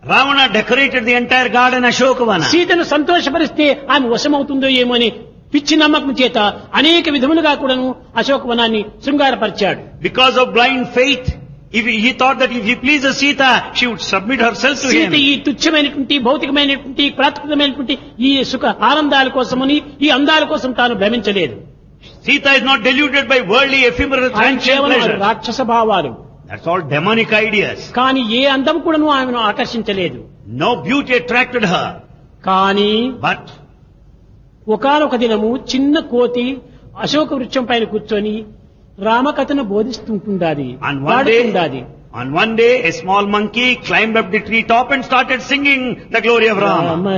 Ravana decorated the entire garden Ashokavana. సీతను సంతోషపరిస్తే ఆమె వశమవుతుందో ఏమో అని పిచ్చి నమ్మకం చేత అనేక విధములుగా కూడాను అశోకవనాన్ని శృంగారపరిచాడు Because of blind faith, if he, he thought that if he pleases Sita, she would submit herself to Sita him. ఈ తుచ్చమైనటువంటి భౌతికమైనటువంటి ప్రాకృతమైనటువంటి ఈ సుఖ ఆనందాల కోసమని ఈ అందాల కోసం తాను భ్రమించలేదు Sita is not deluded by worldly ephemeral ఆయన transient కేవలం pleasures. రాక్షస భావాలు That's all demonic ideas. కానీ ఏ అందం కూడాను ఆమెను ఆకర్షించలేదు No beauty attracted her. కానీ But ఒకనొక దినము చిన్న కోతి అశోక వృక్షం పైన కూర్చొని రామకథను బోధిస్తుంటుండాది on one పాడుతుండాది day, on one day, a small monkey climbed up the tree top and started singing the glory of Rama. Rama